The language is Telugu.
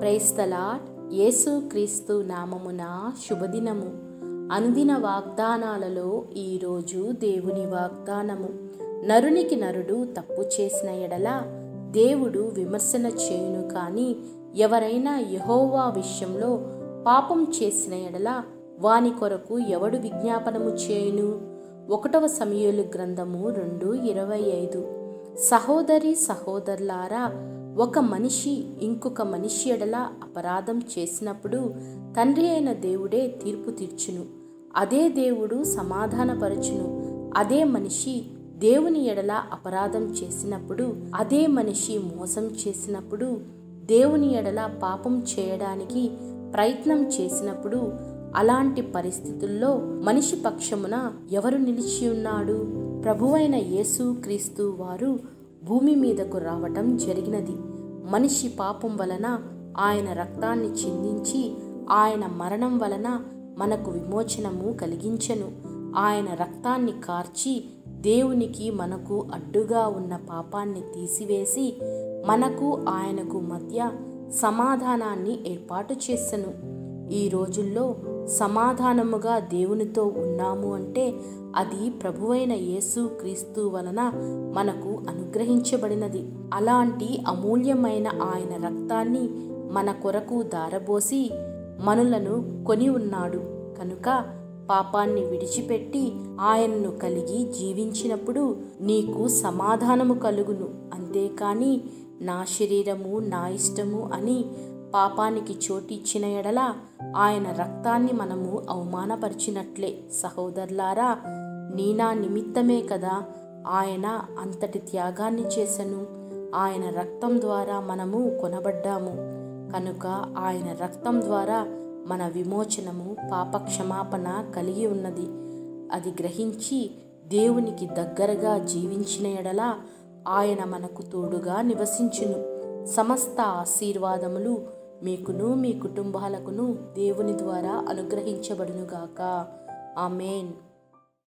క్రైస్తలాట్ యేసు క్రీస్తు నామమున శుభదినము అనుదిన వాగ్దానాలలో ఈరోజు దేవుని వాగ్దానము నరునికి నరుడు తప్పు చేసిన ఎడల దేవుడు విమర్శన చేయును కానీ ఎవరైనా యహోవా విషయంలో పాపం చేసిన ఎడల వాని కొరకు ఎవడు విజ్ఞాపనము చేయును ఒకటవ సమయలు గ్రంథము రెండు ఇరవై ఐదు సహోదరి సహోదరులారా ఒక మనిషి ఇంకొక మనిషి ఎడల అపరాధం చేసినప్పుడు తండ్రి అయిన దేవుడే తీర్పు తీర్చును అదే దేవుడు సమాధానపరచును అదే మనిషి దేవుని ఎడల అపరాధం చేసినప్పుడు అదే మనిషి మోసం చేసినప్పుడు దేవుని ఎడల పాపం చేయడానికి ప్రయత్నం చేసినప్పుడు అలాంటి పరిస్థితుల్లో మనిషి పక్షమున ఎవరు నిలిచి ఉన్నాడు ప్రభువైన యేసు క్రీస్తు వారు భూమి మీదకు రావటం జరిగినది మనిషి పాపం వలన ఆయన రక్తాన్ని చిందించి ఆయన మరణం వలన మనకు విమోచనము కలిగించెను ఆయన రక్తాన్ని కార్చి దేవునికి మనకు అడ్డుగా ఉన్న పాపాన్ని తీసివేసి మనకు ఆయనకు మధ్య సమాధానాన్ని ఏర్పాటు చేసెను ఈ రోజుల్లో సమాధానముగా దేవునితో ఉన్నాము అంటే అది ప్రభువైన యేసు క్రీస్తు వలన మనకు అనుగ్రహించబడినది అలాంటి అమూల్యమైన ఆయన రక్తాన్ని మన కొరకు దారబోసి మనులను కొని ఉన్నాడు కనుక పాపాన్ని విడిచిపెట్టి ఆయన్ను కలిగి జీవించినప్పుడు నీకు సమాధానము కలుగును అంతేకాని నా శరీరము నా ఇష్టము అని పాపానికి చోటిచ్చిన ఎడల ఆయన రక్తాన్ని మనము అవమానపరిచినట్లే సహోదరులారా నీ నా నిమిత్తమే కదా ఆయన అంతటి త్యాగాన్ని చేసెను ఆయన రక్తం ద్వారా మనము కొనబడ్డాము కనుక ఆయన రక్తం ద్వారా మన విమోచనము పాపక్షమాపణ కలిగి ఉన్నది అది గ్రహించి దేవునికి దగ్గరగా జీవించిన ఎడల ఆయన మనకు తోడుగా నివసించును సమస్త ఆశీర్వాదములు మీకును మీ కుటుంబాలకును దేవుని ద్వారా అనుగ్రహించబడునుగాక ఆమెన్